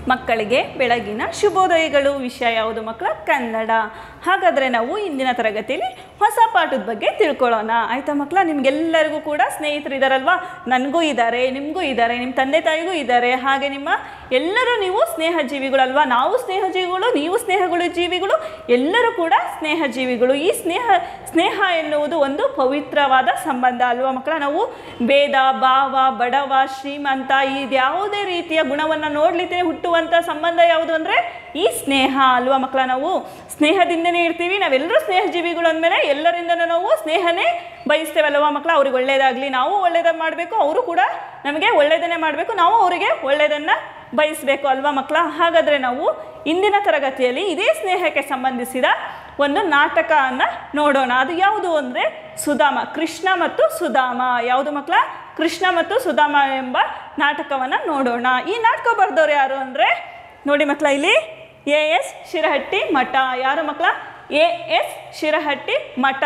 ಮಕ್ಕಳಿಗೆ ಬೆಳಗಿನ ಶುಭೋದಯಗಳು ವಿಷಯ ಯಾವುದು ಮಕ್ಕಳ ಕನ್ನಡ ಹಾಗಾದರೆ ನಾವು ಇಂದಿನ ತರಗತಿಯಲ್ಲಿ ಹೊಸ ಪಾಠದ ಬಗ್ಗೆ ತಿಳ್ಕೊಳ್ಳೋಣ ಆಯಿತಾ ಮಕ್ಕಳ ನಿಮಗೆಲ್ಲರಿಗೂ ಕೂಡ ಸ್ನೇಹಿತರಿದ್ದಾರಲ್ವಾ ನನಗೂ ಇದ್ದಾರೆ ನಿಮಗೂ ಇದ್ದಾರೆ ನಿಮ್ಮ ತಂದೆ ತಾಯಿಗೂ ಇದ್ದಾರೆ ಹಾಗೆ ನಿಮ್ಮ ಎಲ್ಲರೂ ನೀವು ಸ್ನೇಹ ಜೀವಿಗಳಲ್ವಾ ನಾವು ಸ್ನೇಹ ಜೀವಿಗಳು ನೀವು ಸ್ನೇಹಗಳು ಜೀವಿಗಳು ಎಲ್ಲರೂ ಕೂಡ ಸ್ನೇಹ ಜೀವಿಗಳು ಈ ಸ್ನೇಹ ಸ್ನೇಹ ಎನ್ನುವುದು ಒಂದು ಪವಿತ್ರವಾದ ಸಂಬಂಧ ಅಲ್ವಾ ಮಕ್ಕಳ ನಾವು ಭೇದ ಭಾವ ಬಡವ ಶ್ರೀಮಂತ ಇದ್ಯಾವುದೇ ರೀತಿಯ ಗುಣವನ್ನು ನೋಡ್ಲಿಕ್ಕೆ ಹುಟ್ಟುವಂಥ ಸಂಬಂಧ ಯಾವುದು ಅಂದರೆ ಈ ಸ್ನೇಹ ಅಲ್ವಾ ಮಕ್ಕಳ ನಾವು ಸ್ನೇಹದಿಂದನೇ ಇರ್ತೀವಿ ನಾವೆಲ್ಲರೂ ಸ್ನೇಹ ಜೀವಿಗಳು ಅಂದಮೇಲೆ ಎಲ್ಲರಿಂದನೂ ನಾವು ಸ್ನೇಹನೇ ಬಯಸ್ತೇವಲ್ವಾ ಮಕ್ಕಳ ಅವ್ರಿಗೆ ಒಳ್ಳೇದಾಗಲಿ ನಾವು ಒಳ್ಳೇದನ್ನು ಮಾಡಬೇಕು ಅವರು ಕೂಡ ನಮಗೆ ಒಳ್ಳೆಯದನ್ನೇ ಮಾಡಬೇಕು ನಾವು ಅವರಿಗೆ ಒಳ್ಳೆಯದನ್ನು ಬಯಸಬೇಕು ಅಲ್ವಾ ಮಕ್ಕಳ ಹಾಗಾದರೆ ನಾವು ಇಂದಿನ ತರಗತಿಯಲ್ಲಿ ಇದೇ ಸ್ನೇಹಕ್ಕೆ ಸಂಬಂಧಿಸಿದ ಒಂದು ನಾಟಕವನ್ನು ನೋಡೋಣ ಅದು ಯಾವುದು ಅಂದರೆ ಸುಧಾಮ ಕೃಷ್ಣ ಮತ್ತು ಸುಧಾಮ ಯಾವುದು ಮಕ್ಕಳ ಕೃಷ್ಣ ಮತ್ತು ಸುಧಾಮ ಎಂಬ ನಾಟಕವನ್ನು ನೋಡೋಣ ಈ ನಾಟಕ ಬರೆದವ್ರು ಯಾರು ಅಂದರೆ ನೋಡಿ ಮಕ್ಕಳ ಇಲ್ಲಿ ಎ ಎಸ್ ಶಿರಹಟ್ಟಿ ಮಠ ಯಾರು ಮಕ್ಕಳ ಎ ಎಸ್ ಶಿರಹಟ್ಟಿ ಮಠ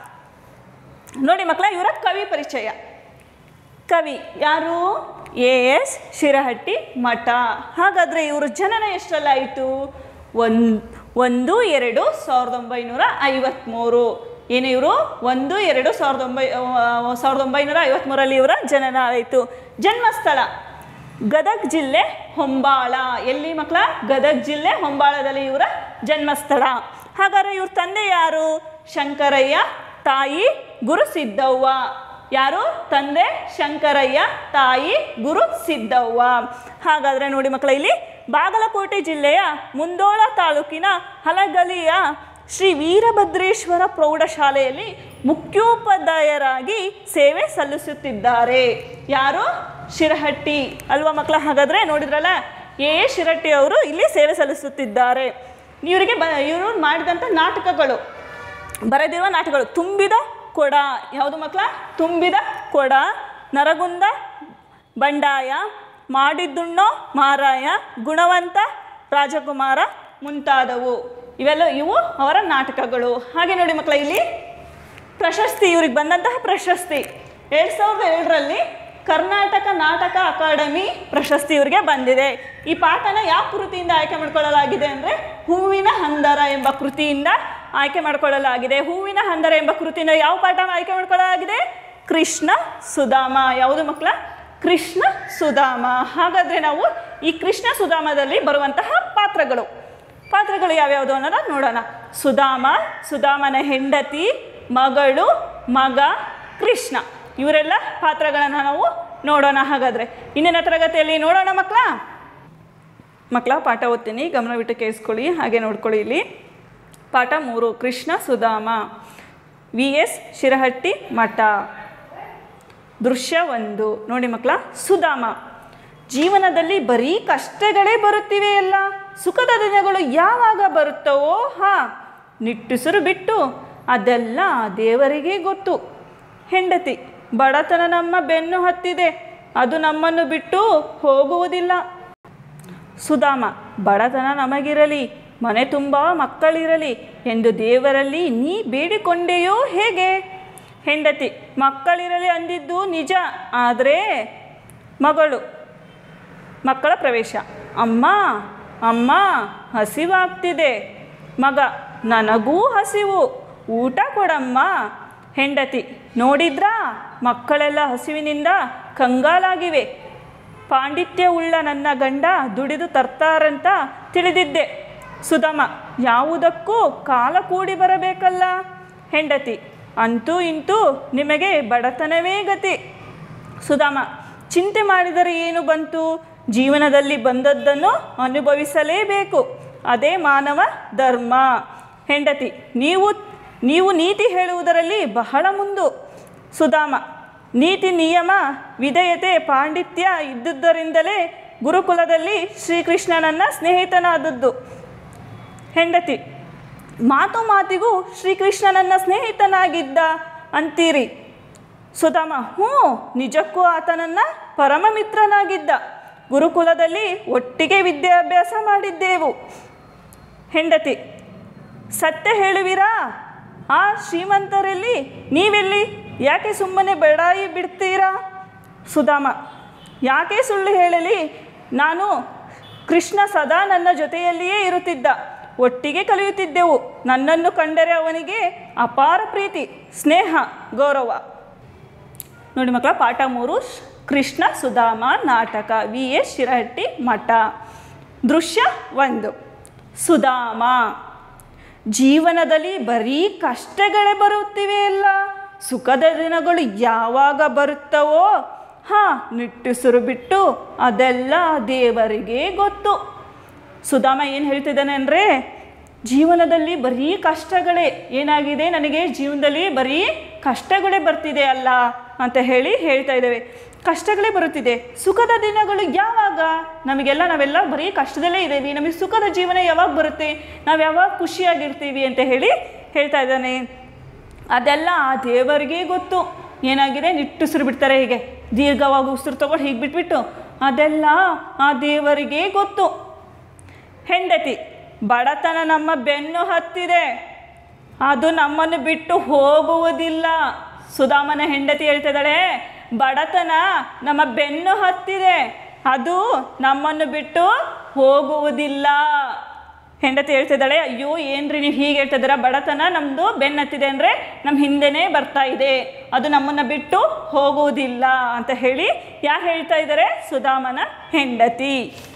ನೋಡಿ ಮಕ್ಕಳ ಇವರ ಕವಿ ಪರಿಚಯ ಕವಿ ಯಾರು ಎ ಎಸ್ ಶಿರಹಟ್ಟಿ ಮಠ ಹಾಗಾದರೆ ಇವರು ಜನನ ಎಷ್ಟರಲ್ಲಾಯಿತು ಒಂದು ಒಂದು ಎರಡು ಸಾವಿರದ ಒಂಬೈನೂರ ಐವತ್ತ್ಮೂರು ಏನು ಇವರು ಒಂದು ಎರಡು ಸಾವಿರದ ಒಂಬೈ ಆ, ಸಾವಿರದ ಒಂಬೈನೂರ ಐವತ್ತ್ಮೂರಲ್ಲಿ ಇವರ ಜನನ ಆಯಿತು ಜನ್ಮಸ್ಥಳ ಗದಗ್ ಜಿಲ್ಲೆ ಹೊಂಬಾಳ ಎಲ್ಲಿ ಮಕ್ಕಳ ಗದಗ್ ಜಿಲ್ಲೆ ಹೊಂಬಾಳದಲ್ಲಿ ಇವರ ಜನ್ಮಸ್ಥಳ ಹಾಗಾದರೆ ಇವ್ರ ತಂದೆ ಯಾರು ಶಂಕರಯ್ಯ ತಾಯಿ ಗುರು ಸಿದ್ದವ್ವ ಯಾರು ತಂದೆ ಶಂಕರಯ್ಯ ತಾಯಿ ಗುರು ಸಿದ್ದವ್ವ ಹಾಗಾದರೆ ನೋಡಿ ಮಕ್ಕಳ ಇಲ್ಲಿ ಬಾಗಲಕೋಟೆ ಜಿಲ್ಲೆಯ ಮುಂದೋಳ ತಾಲೂಕಿನ ಹಲಗಲಿಯ ಶ್ರೀ ವೀರಭದ್ರೇಶ್ವರ ಪ್ರೌಢಶಾಲೆಯಲ್ಲಿ ಮುಖ್ಯೋಪಾಧ್ಯಾಯರಾಗಿ ಸೇವೆ ಸಲ್ಲಿಸುತ್ತಿದ್ದಾರೆ ಯಾರು ಶಿರಹಟ್ಟಿ ಅಲ್ವಾ ಮಕ್ಕಳ ಹಾಗಾದರೆ ನೋಡಿದ್ರಲ್ಲ ಎ ಎ ಶಿರಹಟ್ಟಿ ಅವರು ಇಲ್ಲಿ ಸೇವೆ ಸಲ್ಲಿಸುತ್ತಿದ್ದಾರೆ ಇವರಿಗೆ ಬ ಇವರು ಮಾಡಿದಂಥ ನಾಟಕಗಳು ಬರೆದಿರುವ ನಾಟಕಗಳು ತುಂಬಿದ ಕೊಡ ಯಾವುದು ಮಕ್ಕಳ ತುಂಬಿದ ಕೊಡ ನರಗುಂದ ಬಂಡಾಯ ಮಾಡಿದ್ದುಣ್ಣೋ ಮಾರಾಯ ಗುಣವಂತ ರಾಜಕುಮಾರ ಮುಂತಾದವು ಇವೆಲ್ಲ ಇವು ಅವರ ನಾಟಕಗಳು ಹಾಗೆ ನೋಡಿ ಮಕ್ಕಳ ಇಲ್ಲಿ ಪ್ರಶಸ್ತಿ ಇವ್ರಿಗೆ ಬಂದಂತಹ ಪ್ರಶಸ್ತಿ ಎರಡು ಸಾವಿರದ ಏಳರಲ್ಲಿ ಕರ್ನಾಟಕ ನಾಟಕ ಅಕಾಡೆಮಿ ಪ್ರಶಸ್ತಿ ಇವರಿಗೆ ಬಂದಿದೆ ಈ ಪಾಠನ ಯಾವ ಕೃತಿಯಿಂದ ಆಯ್ಕೆ ಮಾಡ್ಕೊಳ್ಳಲಾಗಿದೆ ಅಂದರೆ ಹೂವಿನ ಹಂದರ ಎಂಬ ಕೃತಿಯಿಂದ ಆಯ್ಕೆ ಮಾಡಿಕೊಳ್ಳಲಾಗಿದೆ ಹೂವಿನ ಹಂದರ ಎಂಬ ಕೃತಿಯಿಂದ ಯಾವ ಪಾಠ ಆಯ್ಕೆ ಮಾಡಿಕೊಳ್ಳಲಾಗಿದೆ ಕೃಷ್ಣ ಸುಧಾಮ ಯಾವುದು ಮಕ್ಕಳ ಕೃಷ್ಣ ಸುಧಾಮ ಹಾಗಾದರೆ ನಾವು ಈ ಕೃಷ್ಣ ಸುಧಾಮದಲ್ಲಿ ಬರುವಂತಹ ಪಾತ್ರಗಳು ಪಾತ್ರಗಳು ಯಾವ್ಯಾವುದು ಅನ್ನೋದನ್ನ ನೋಡೋಣ ಸುಧಾಮ ಸುಧಾಮನ ಹೆಂಡತಿ ಮಗಳು ಮಗ ಕೃಷ್ಣ ಇವರೆಲ್ಲ ಪಾತ್ರಗಳನ್ನು ನಾವು ನೋಡೋಣ ಹಾಗಾದರೆ ಇಂದಿನ ತರಗತಿಯಲ್ಲಿ ನೋಡೋಣ ಮಕ್ಕಳ ಮಕ್ಕಳ ಪಾಠ ಓದ್ತೀನಿ ಗಮನವಿಟ್ಟು ಕೇಳಿಸ್ಕೊಳ್ಳಿ ಹಾಗೆ ನೋಡ್ಕೊಳ್ಳಿ ಇಲ್ಲಿ ಪಾಠ ಮೂರು ಕೃಷ್ಣ ಸುಧಾಮ ವಿ ಎಸ್ ಶಿರಹಟ್ಟಿ ಮಠ ದೃಶ್ಯ ಒಂದು ನೋಡಿ ಮಕ್ಕಳ ಸುಧಾಮ ಜೀವನದಲ್ಲಿ ಬರೀ ಕಷ್ಟಗಳೇ ಬರುತ್ತಿವೆ ಎಲ್ಲ ಸುಖದ ದಿನಗಳು ಯಾವಾಗ ಬರುತ್ತವೋ ಹಾ ನಿಟ್ಟುಸಿರು ಬಿಟ್ಟು ಅದೆಲ್ಲ ದೇವರಿಗೆ ಗೊತ್ತು ಹೆಂಡತಿ ಬಡತನ ನಮ್ಮ ಬೆನ್ನು ಹತ್ತಿದೆ ಅದು ನಮ್ಮನ್ನು ಬಿಟ್ಟು ಹೋಗುವುದಿಲ್ಲ ಸುಧಾಮ ಬಡತನ ನಮಗಿರಲಿ ಮನೆ ತುಂಬ ಮಕ್ಕಳಿರಲಿ ಎಂದು ದೇವರಲ್ಲಿ ನೀ ಬೇಡಿಕೊಂಡೆಯೋ ಹೇಗೆ ಹೆಂಡತಿ ಮಕ್ಕಳಿರಲಿ ಅಂದಿದ್ದು ನಿಜ ಆದರೆ ಮಗಳು ಮಕ್ಕಳ ಪ್ರವೇಶ ಅಮ್ಮ ಅಮ್ಮ ಹಸಿವಾಗ್ತಿದೆ ಮಗ ನನಗೂ ಹಸಿವು ಊಟ ಕೊಡಮ್ಮ ಹೆಂಡತಿ ನೋಡಿದ್ರಾ ಮಕ್ಕಳೆಲ್ಲ ಹಸಿವಿನಿಂದ ಕಂಗಾಲಾಗಿವೆ ಪಾಂಡಿತ್ಯವುಳ್ಳ ನನ್ನ ಗಂಡ ದುಡಿದು ತರ್ತಾರಂತ ತಿಳಿದಿದ್ದೆ ಸುಧಮ ಯಾವುದಕ್ಕೂ ಕಾಲ ಕೂಡಿ ಬರಬೇಕಲ್ಲ ಹೆಂಡತಿ ಅಂತೂ ಇಂತೂ ನಿಮಗೆ ಬಡತನವೇ ಗತಿ ಸುಧಾಮ ಚಿಂತೆ ಮಾಡಿದರೆ ಏನು ಬಂತು ಜೀವನದಲ್ಲಿ ಬಂದದ್ದನ್ನು ಅನುಭವಿಸಲೇಬೇಕು ಅದೇ ಮಾನವ ಧರ್ಮ ಹೆಂಡತಿ ನೀವು ನೀವು ನೀತಿ ಹೇಳುವುದರಲ್ಲಿ ಬಹಳ ಮುಂದು ಸುಧಾಮ ನೀತಿ ನಿಯಮ ವಿಧೇಯತೆ ಪಾಂಡಿತ್ಯ ಇದ್ದುದರಿಂದಲೇ ಗುರುಕುಲದಲ್ಲಿ ಶ್ರೀಕೃಷ್ಣನನ್ನ ಸ್ನೇಹಿತನಾದದ್ದು ಹೆಂಡತಿ ಮಾತು ಮಾತಿಗೂ ಶ್ರೀಕೃಷ್ಣನನ್ನ ಸ್ನೇಹಿತನಾಗಿದ್ದ ಅಂತೀರಿ ಸುಧಾಮ ಹ್ಞೂ ನಿಜಕ್ಕೂ ಆತನನ್ನ ಪರಮ ಮಿತ್ರನಾಗಿದ್ದ ಗುರುಕುಲದಲ್ಲಿ ಒಟ್ಟಿಗೆ ವಿದ್ಯಾಭ್ಯಾಸ ಮಾಡಿದ್ದೆವು ಹೆಂಡತಿ ಸತ್ಯ ಹೇಳುವಿರಾ ಆ ಶ್ರೀಮಂತರಲ್ಲಿ ನೀವೆಲ್ಲಿ ಯಾಕೆ ಸುಮ್ಮನೆ ಬಡಾಯಿ ಬಿಡ್ತೀರಾ ಸುಧಾಮ ಯಾಕೆ ಸುಳ್ಳು ಹೇಳಲಿ ನಾನು ಕೃಷ್ಣ ಸದಾ ನನ್ನ ಜೊತೆಯಲ್ಲಿಯೇ ಇರುತ್ತಿದ್ದ ಒಟ್ಟಿಗೆ ಕಲಿಯುತ್ತಿದ್ದೆವು ನನ್ನನ್ನು ಕಂಡರೆ ಅವನಿಗೆ ಅಪಾರ ಪ್ರೀತಿ ಸ್ನೇಹ ಗೌರವ ನೋಡಿ ಮಕ್ಕಳ ಪಾಠ ಮೂರು ಶ್- ಕೃಷ್ಣ ಸುಧಾಮ ನಾಟಕ ವಿ ಎಸ್ ಶಿರಹಟ್ಟಿ ಮಠ ದೃಶ್ಯ ಒಂದು ಸುಧಾಮ ಜೀವನದಲ್ಲಿ ಬರೀ ಕಷ್ಟಗಳೇ ಬರುತ್ತಿವೆ ಅಲ್ಲ ಸುಖದ ದಿನಗಳು ಯಾವಾಗ ಬರುತ್ತವೋ ಹಾಂ ನಿಟ್ಟುಸಿರು ಬಿಟ್ಟು ಅದೆಲ್ಲ ದೇವರಿಗೆ ಗೊತ್ತು ಸುಧಾಮ ಏನು ಹೇಳ್ತಿದ್ದಾನೆ ಅಂದರೆ ಜೀವನದಲ್ಲಿ ಬರೀ ಕಷ್ಟಗಳೇ ಏನಾಗಿದೆ ನನಗೆ ಜೀವನದಲ್ಲಿ ಬರೀ ಕಷ್ಟಗಳೇ ಬರ್ತಿದೆ ಅಲ್ಲ ಅಂತ ಹೇಳಿ ಹೇಳ್ತಾ ಇದ್ದೇವೆ ಕಷ್ಟಗಳೇ ಬರುತ್ತಿದೆ ಸುಖದ ದಿನಗಳು ಯಾವಾಗ ನಮಗೆಲ್ಲ ನಾವೆಲ್ಲ ಬರೀ ಕಷ್ಟದಲ್ಲೇ ಇದ್ದೇವೆ ನಮಗೆ ಸುಖದ ಜೀವನ ಯಾವಾಗ ಬರುತ್ತೆ ನಾವು ಯಾವಾಗ ಖುಷಿಯಾಗಿರ್ತೀವಿ ಅಂತ ಹೇಳಿ ಹೇಳ್ತಾ ಇದ್ದಾನೆ ಅದೆಲ್ಲ ಆ ದೇವರಿಗೆ ಗೊತ್ತು ಏನಾಗಿದೆ ನಿಟ್ಟುಸಿರು ಬಿಡ್ತಾರೆ ಹೀಗೆ ದೀರ್ಘವಾಗಿ ಉಸಿರು ತಗೊಂಡು ಹೀಗೆ ಬಿಟ್ಬಿಟ್ಟು ಅದೆಲ್ಲ ಆ ದೇವರಿಗೆ ಗೊತ್ತು ಹೆಂಡತಿ ಬಡತನ ನಮ್ಮ ಬೆನ್ನು ಹತ್ತಿದೆ ಅದು ನಮ್ಮನ್ನು ಬಿಟ್ಟು ಹೋಗುವುದಿಲ್ಲ ಸುಧಾಮನ ಹೆಂಡತಿ ಹೇಳ್ತಿದ್ದಾಳೆ ಬಡತನ ನಮ್ಮ ಬೆನ್ನು ಹತ್ತಿದೆ ಅದು ನಮ್ಮನ್ನು ಬಿಟ್ಟು ಹೋಗುವುದಿಲ್ಲ ಹೆಂಡತಿ ಹೇಳ್ತಿದ್ದಾಳೆ ಅಯ್ಯೋ ಏನ್ರಿ ನೀವು ಹೀಗೆ ಹೇಳ್ತಿದ್ದೀರಾ ಬಡತನ ನಮ್ಮದು ಬೆನ್ನು ಹತ್ತಿದೆ ಅಂದರೆ ನಮ್ಮ ಹಿಂದೆನೇ ಬರ್ತಾ ಇದೆ ಅದು ನಮ್ಮನ್ನು ಬಿಟ್ಟು ಹೋಗುವುದಿಲ್ಲ ಅಂತ ಹೇಳಿ ಯಾರು ಹೇಳ್ತಾ ಇದ್ದಾರೆ ಸುಧಾಮನ ಹೆಂಡತಿ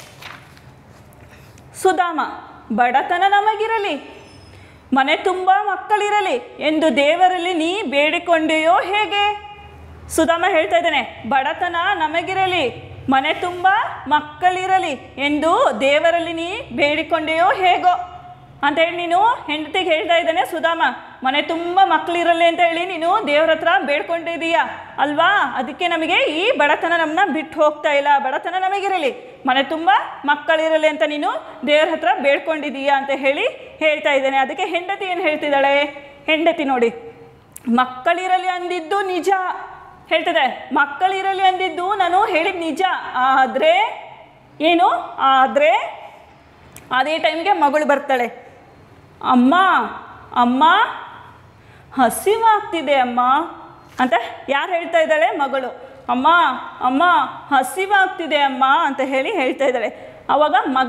ಸುಧಾಮ ಬಡತನ ನಮಗಿರಲಿ ಮನೆ ತುಂಬ ಮಕ್ಕಳಿರಲಿ ಎಂದು ದೇವರಲ್ಲಿ ನೀ ಬೇಡಿಕೊಂಡೆಯೋ ಹೇಗೆ ಸುಧಾಮ ಹೇಳ್ತಾ ಇದ್ದಾನೆ ಬಡತನ ನಮಗಿರಲಿ ಮನೆ ತುಂಬ ಮಕ್ಕಳಿರಲಿ ಎಂದು ದೇವರಲ್ಲಿ ನೀ ಬೇಡಿಕೊಂಡೆಯೋ ಹೇಗೋ ಅಂತ ಹೇಳಿ ನೀನು ಹೆಂಡತಿಗೆ ಹೇಳ್ತಾ ಇದ್ದಾನೆ ಸುಧಾಮ ಮನೆ ತುಂಬ ಮಕ್ಕಳಿರಲಿ ಅಂತ ಹೇಳಿ ನೀನು ದೇವ್ರ ಹತ್ರ ಬೇಡ್ಕೊಂಡಿದೀಯ ಅಲ್ವಾ ಅದಕ್ಕೆ ನಮಗೆ ಈ ಬಡತನ ನಮ್ಮನ್ನ ಬಿಟ್ಟು ಹೋಗ್ತಾ ಇಲ್ಲ ಬಡತನ ನಮಗಿರಲಿ ಮನೆ ತುಂಬ ಮಕ್ಕಳಿರಲಿ ಅಂತ ನೀನು ದೇವ್ರ ಹತ್ರ ಬೇಡ್ಕೊಂಡಿದೀಯ ಅಂತ ಹೇಳಿ ಹೇಳ್ತಾ ಇದ್ದಾನೆ ಅದಕ್ಕೆ ಹೆಂಡತಿ ಏನು ಹೇಳ್ತಿದ್ದಾಳೆ ಹೆಂಡತಿ ನೋಡಿ ಮಕ್ಕಳಿರಲಿ ಅಂದಿದ್ದು ನಿಜ ಹೇಳ್ತದೆ ಮಕ್ಕಳಿರಲಿ ಅಂದಿದ್ದು ನಾನು ಹೇಳಿದ ನಿಜ ಆದರೆ ಏನು ಆದರೆ ಅದೇ ಟೈಮ್ಗೆ ಮಗಳು ಬರ್ತಾಳೆ ಅಮ್ಮ ಅಮ್ಮ ಹಸಿವಾಗ್ತಿದೆ ಅಮ್ಮ ಅಂತ ಯಾರು ಹೇಳ್ತಾ ಇದ್ದಾಳೆ ಮಗಳು ಅಮ್ಮ ಅಮ್ಮ ಹಸಿವಾಗ್ತಿದೆ ಅಮ್ಮ ಅಂತ ಹೇಳಿ ಹೇಳ್ತಾ ಇದ್ದಾಳೆ ಅವಾಗ ಮಗ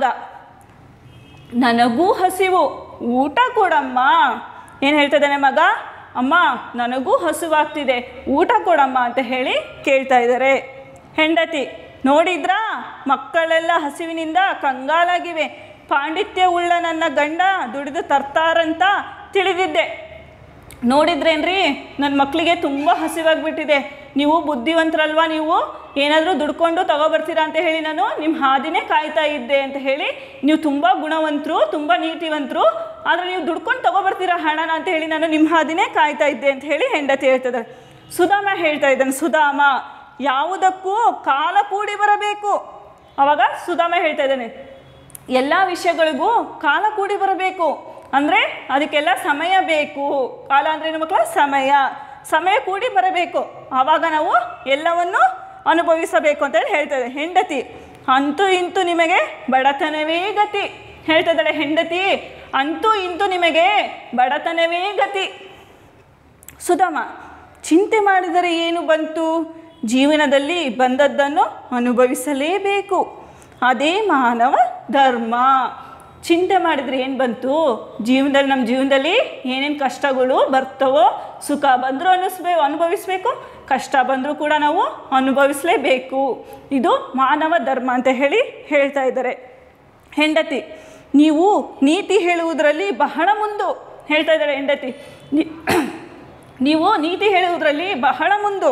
ನನಗೂ ಹಸಿವು ಊಟ ಕೊಡಮ್ಮ ಏನು ಹೇಳ್ತಾ ಇದ್ದಾನೆ ಮಗ ಅಮ್ಮ ನನಗೂ ಹಸುವಾಗ್ತಿದೆ ಊಟ ಕೊಡಮ್ಮ ಅಂತ ಹೇಳಿ ಕೇಳ್ತಾ ಇದ್ದಾರೆ ಹೆಂಡತಿ ನೋಡಿದ್ರಾ ಮಕ್ಕಳೆಲ್ಲ ಹಸಿವಿನಿಂದ ಕಂಗಾಲಾಗಿವೆ ಪಾಂಡಿತ್ಯ ಉಳ್ಳ ನನ್ನ ಗಂಡ ದುಡಿದು ತರ್ತಾರಂತ ತಿಳಿದಿದ್ದೆ ನೋಡಿದ್ರೇನ್ರಿ ನನ್ನ ಮಕ್ಕಳಿಗೆ ತುಂಬ ಹಸಿವಾಗ್ಬಿಟ್ಟಿದೆ ನೀವು ಬುದ್ಧಿವಂತರಲ್ವಾ ನೀವು ಏನಾದರೂ ದುಡ್ಕೊಂಡು ತಗೊಬರ್ತೀರಾ ಅಂತ ಹೇಳಿ ನಾನು ನಿಮ್ಮ ಹಾದಿನೇ ಕಾಯ್ತಾ ಇದ್ದೆ ಅಂತ ಹೇಳಿ ನೀವು ತುಂಬ ಗುಣವಂತರು ತುಂಬ ನೀತಿವಂತರು ಆದರೆ ನೀವು ದುಡ್ಕೊಂಡು ತಗೊಬರ್ತೀರಾ ಹಣನ ಅಂತ ಹೇಳಿ ನಾನು ನಿಮ್ಮ ಹಾದಿನೇ ಕಾಯ್ತಾ ಇದ್ದೆ ಅಂತ ಹೇಳಿ ಹೆಂಡತಿ ಹೇಳ್ತಿದ್ದಾಳೆ ಸುಧಾಮ ಹೇಳ್ತಾ ಇದ್ದಾನೆ ಸುಧಾಮ ಯಾವುದಕ್ಕೂ ಕಾಲ ಕೂಡಿ ಬರಬೇಕು ಅವಾಗ ಸುಧಾಮ ಹೇಳ್ತಾ ಇದ್ದಾನೆ ಎಲ್ಲ ವಿಷಯಗಳಿಗೂ ಕಾಲ ಕೂಡಿ ಬರಬೇಕು ಅಂದರೆ ಅದಕ್ಕೆಲ್ಲ ಸಮಯ ಬೇಕು ಕಾಲ ಅಂದರೆ ಏನು ಮಕ್ಕಳ ಸಮಯ ಸಮಯ ಕೂಡಿ ಬರಬೇಕು ಆವಾಗ ನಾವು ಎಲ್ಲವನ್ನು ಅನುಭವಿಸಬೇಕು ಅಂತೇಳಿ ಹೇಳ್ತದೆ ಹೆಂಡತಿ ಅಂತೂ ಇಂತೂ ನಿಮಗೆ ಬಡತನವೇ ಗತಿ ಹೇಳ್ತಿದ್ದಾಳೆ ಹೆಂಡತಿ ಅಂತೂ ಇಂತೂ ನಿಮಗೆ ಬಡತನವೇ ಗತಿ ಸುಧಾಮ ಚಿಂತೆ ಮಾಡಿದರೆ ಏನು ಬಂತು ಜೀವನದಲ್ಲಿ ಬಂದದ್ದನ್ನು ಅನುಭವಿಸಲೇಬೇಕು ಅದೇ ಮಾನವ ಧರ್ಮ ಚಿಂತೆ ಮಾಡಿದರೆ ಏನು ಬಂತು ಜೀವನದಲ್ಲಿ ನಮ್ಮ ಜೀವನದಲ್ಲಿ ಏನೇನು ಕಷ್ಟಗಳು ಬರ್ತವೋ ಸುಖ ಬಂದರೂ ಅನ್ನಿಸ್ಬೇಕು ಅನುಭವಿಸ್ಬೇಕು ಕಷ್ಟ ಬಂದರೂ ಕೂಡ ನಾವು ಅನುಭವಿಸಲೇಬೇಕು ಇದು ಮಾನವ ಧರ್ಮ ಅಂತ ಹೇಳಿ ಹೇಳ್ತಾ ಇದ್ದಾರೆ ಹೆಂಡತಿ ನೀವು ನೀತಿ ಹೇಳುವುದರಲ್ಲಿ ಬಹಳ ಮುಂದು ಹೇಳ್ತಾ ಇದ್ದಾರೆ ಹೆಂಡತಿ ನಿ- ನೀವು ನೀತಿ ಹೇಳುವುದರಲ್ಲಿ ಬಹಳ ಮುಂದು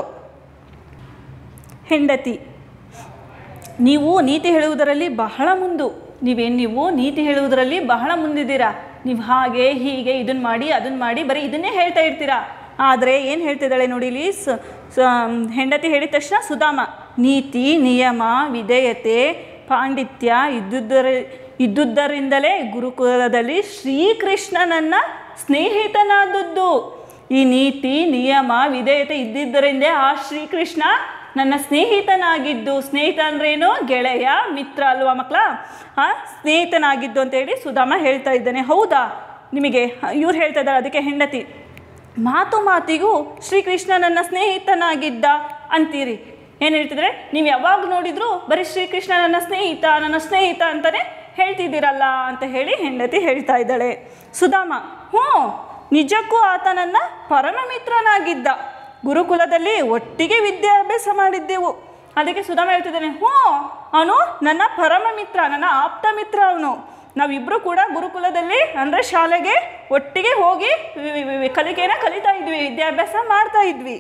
ಹೆಂಡತಿ ನೀವು ನೀತಿ ಹೇಳುವುದರಲ್ಲಿ ಬಹಳ ಮುಂದು ನೀವೇನು ನೀವು ನೀತಿ ಹೇಳುವುದರಲ್ಲಿ ಬಹಳ ಮುಂದಿದ್ದೀರಾ ನೀವು ಹಾಗೆ ಹೀಗೆ ಇದನ್ನು ಮಾಡಿ ಅದನ್ನು ಮಾಡಿ ಬರೀ ಇದನ್ನೇ ಹೇಳ್ತಾ ಇರ್ತೀರಾ ಆದರೆ ಏನು ಹೇಳ್ತಿದ್ದಾಳೆ ನೋಡಿ ಇಲ್ಲಿ ಸ ಸ- ಹೆಂಡತಿ ಹೇಳಿದ ತಕ್ಷಣ ಸುಧಾಮ ನೀತಿ ನಿಯಮ ವಿಧೇಯತೆ ಪಾಂಡಿತ್ಯ ಇದ್ದುದರ ಇದ್ದುದರಿಂದಲೇ ಗುರುಕುಲದಲ್ಲಿ ಶ್ರೀಕೃಷ್ಣನನ್ನ ಸ್ನೇಹಿತನಾದದ್ದು ಈ ನೀತಿ ನಿಯಮ ವಿಧೇಯತೆ ಇದ್ದಿದ್ದರಿಂದೇ ಆ ಶ್ರೀಕೃಷ್ಣ ನನ್ನ ಸ್ನೇಹಿತನಾಗಿದ್ದು ಸ್ನೇಹಿತ ಅಂದ್ರೇನು ಗೆಳೆಯ ಮಿತ್ರ ಅಲ್ವಾ ಮಕ್ಕಳ ಆ ಸ್ನೇಹಿತನಾಗಿದ್ದು ಅಂತೇಳಿ ಸುಧಾಮ ಹೇಳ್ತಾ ಇದ್ದಾನೆ ಹೌದಾ ನಿಮಗೆ ಇವ್ರು ಹೇಳ್ತಾ ಇದ್ದಾರೆ ಅದಕ್ಕೆ ಹೆಂಡತಿ ಮಾತು ಮಾತಿಗೂ ಶ್ರೀಕೃಷ್ಣ ನನ್ನ ಸ್ನೇಹಿತನಾಗಿದ್ದ ಅಂತೀರಿ ಏನು ಹೇಳ್ತಿದ್ರೆ ನೀವು ಯಾವಾಗ ನೋಡಿದ್ರು ಬರೀ ಶ್ರೀಕೃಷ್ಣ ನನ್ನ ಸ್ನೇಹಿತ ನನ್ನ ಸ್ನೇಹಿತ ಅಂತಲೇ ಹೇಳ್ತಿದ್ದೀರಲ್ಲ ಅಂತ ಹೇಳಿ ಹೆಂಡತಿ ಹೇಳ್ತಾ ಇದ್ದಾಳೆ ಸುಧಾಮ ಹ್ಞೂ ನಿಜಕ್ಕೂ ಆತ ನನ್ನ ಪರಮ ಮಿತ್ರನಾಗಿದ್ದ ಗುರುಕುಲದಲ್ಲಿ ಒಟ್ಟಿಗೆ ವಿದ್ಯಾಭ್ಯಾಸ ಮಾಡಿದ್ದೆವು ಅದಕ್ಕೆ ಸುಧಾಮ ಹೇಳ್ತಿದ್ದಾನೆ ಹ್ಞೂ ಅವನು ನನ್ನ ಪರಮ ಮಿತ್ರ ನನ್ನ ಆಪ್ತ ಮಿತ್ರ ಅವನು ನಾವಿಬ್ಬರು ಕೂಡ ಗುರುಕುಲದಲ್ಲಿ ಅಂದರೆ ಶಾಲೆಗೆ ಒಟ್ಟಿಗೆ ಹೋಗಿ ವಿ- ವಿ- ವಿ- ಕಲಿಕೆನ ಕಲಿತಾ ಇದ್ವಿ ವಿದ್ಯಾಭ್ಯಾಸ ಮಾಡ್ತಾ ಇದ್ವಿ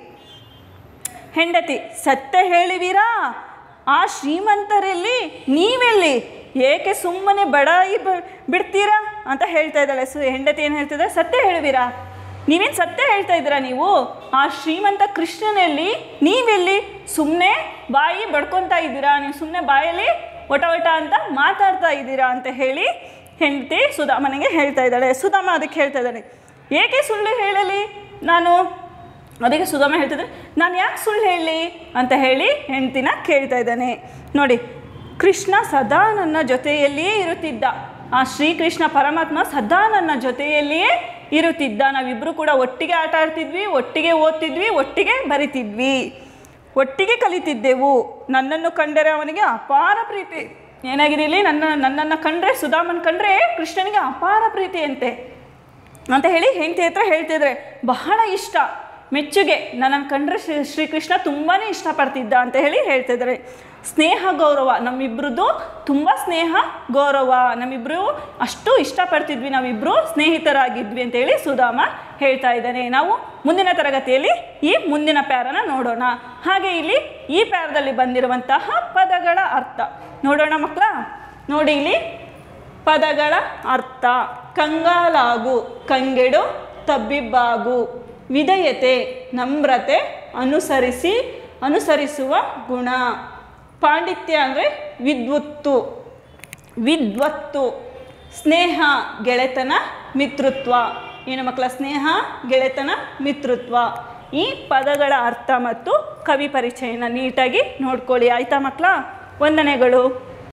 ಹೆಂಡತಿ ಸತ್ಯ ಹೇಳಿವೀರಾ ಆ ಶ್ರೀಮಂತರಲ್ಲಿ ನೀವೆಲ್ಲಿ ಏಕೆ ಸುಮ್ಮನೆ ಬಡಾಯಿ ಬ ಬಿಡ್ತೀರಾ ಅಂತ ಹೇಳ್ತಾ ಇದ್ದಾಳೆ ಸು ಹೆಂಡತಿ ಏನು ಹೇಳ್ತಿದ್ದಾರೆ ಸತ್ಯ ಹೇಳುವೀರಾ ನೀವೇನು ಸತ್ಯ ಹೇಳ್ತಾ ಇದ್ದೀರಾ ನೀವು ಆ ಶ್ರೀಮಂತ ಕೃಷ್ಣನಲ್ಲಿ ನೀವೆಲ್ಲಿ ಸುಮ್ಮನೆ ಬಾಯಿ ಬಡ್ಕೊತಾ ಇದ್ದೀರಾ ನೀವು ಸುಮ್ಮನೆ ಬಾಯಲ್ಲಿ ಒಟ ಒಟ ಅಂತ ಮಾತಾಡ್ತಾ ಇದ್ದೀರಾ ಅಂತ ಹೇಳಿ ಹೆಂಡತಿ ಸುಧಾಮನಿಗೆ ಹೇಳ್ತಾ ಇದ್ದಾಳೆ ಸುಧಾಮ ಅದಕ್ಕೆ ಹೇಳ್ತಾ ಇದ್ದಾನೆ ಏಕೆ ಸುಳ್ಳು ಹೇಳಲಿ ನಾನು ಅದಕ್ಕೆ ಸುಧಾಮ ಹೇಳ್ತಿದ್ರೆ ನಾನು ಯಾಕೆ ಸುಳ್ಳು ಹೇಳಲಿ ಅಂತ ಹೇಳಿ ಹೆಂಡ್ತಿನ ಕೇಳ್ತಾ ಇದ್ದಾನೆ ನೋಡಿ ಕೃಷ್ಣ ಸದಾ ನನ್ನ ಜೊತೆಯಲ್ಲಿಯೇ ಇರುತ್ತಿದ್ದ ಆ ಶ್ರೀಕೃಷ್ಣ ಪರಮಾತ್ಮ ಸದಾ ನನ್ನ ಜೊತೆಯಲ್ಲಿಯೇ ಇರುತ್ತಿದ್ದ ನಾವಿಬ್ಬರು ಕೂಡ ಒಟ್ಟಿಗೆ ಆಟ ಆಡ್ತಿದ್ವಿ ಒಟ್ಟಿಗೆ ಓದ್ತಿದ್ವಿ ಒಟ್ಟಿಗೆ ಬರಿತಿದ್ವಿ ಒಟ್ಟಿಗೆ ಕಲಿತಿದ್ದೆವು ನನ್ನನ್ನು ಕಂಡರೆ ಅವನಿಗೆ ಅಪಾರ ಪ್ರೀತಿ ಏನಾಗಿದೆ ಇಲ್ಲಿ ನನ್ನ ನನ್ನನ್ನು ಕಂಡ್ರೆ ಸುಧಾಮನ್ ಕಂಡ್ರೆ ಕೃಷ್ಣನಿಗೆ ಅಪಾರ ಪ್ರೀತಿ ಅಂತೆ ಅಂತ ಹೇಳಿ ಹೆಂಡತಿ ಹತ್ರ ಹೇಳ್ತಿದ್ರೆ ಬಹಳ ಇಷ್ಟ ಮೆಚ್ಚುಗೆ ನನ್ನನ್ನು ಕಂಡ್ರೆ ಶ್ರೀ ಶ್ರೀಕೃಷ್ಣ ತುಂಬಾ ಇಷ್ಟಪಡ್ತಿದ್ದ ಅಂತ ಹೇಳಿ ಹೇಳ್ತಿದ್ದಾರೆ ಸ್ನೇಹ ಗೌರವ ನಮ್ಮಿಬ್ರದ್ದು ತುಂಬ ಸ್ನೇಹ ಗೌರವ ನಮ್ಮಿಬ್ಬರು ಅಷ್ಟು ಇಷ್ಟಪಡ್ತಿದ್ವಿ ನಾವಿಬ್ಬರು ಸ್ನೇಹಿತರಾಗಿದ್ವಿ ಅಂತೇಳಿ ಸುಧಾಮ ಹೇಳ್ತಾ ಇದ್ದಾನೆ ನಾವು ಮುಂದಿನ ತರಗತಿಯಲ್ಲಿ ಈ ಮುಂದಿನ ಪ್ಯಾರನ ನೋಡೋಣ ಹಾಗೆ ಇಲ್ಲಿ ಈ ಪ್ಯಾರದಲ್ಲಿ ಬಂದಿರುವಂತಹ ಪದಗಳ ಅರ್ಥ ನೋಡೋಣ ಮಕ್ಕಳ ನೋಡಿ ಇಲ್ಲಿ ಪದಗಳ ಅರ್ಥ ಕಂಗಾಲಾಗು ಕಂಗೆಡು ತಬ್ಬಿಬ್ಬಾಗು ವಿಧೇಯತೆ ನಮ್ರತೆ ಅನುಸರಿಸಿ ಅನುಸರಿಸುವ ಗುಣ ಪಾಂಡಿತ್ಯ ಅಂದರೆ ವಿದ್ವತ್ತು ವಿದ್ವತ್ತು ಸ್ನೇಹ ಗೆಳೆತನ ಮಿತ್ರತ್ವ ಏನು ಮಕ್ಕಳ ಸ್ನೇಹ ಗೆಳೆತನ ಮಿತ್ರತ್ವ ಈ ಪದಗಳ ಅರ್ಥ ಮತ್ತು ಕವಿ ಪರಿಚಯನ ನೀಟಾಗಿ ನೋಡ್ಕೊಳ್ಳಿ ಆಯಿತಾ ಮಕ್ಕಳ ವಂದನೆಗಳು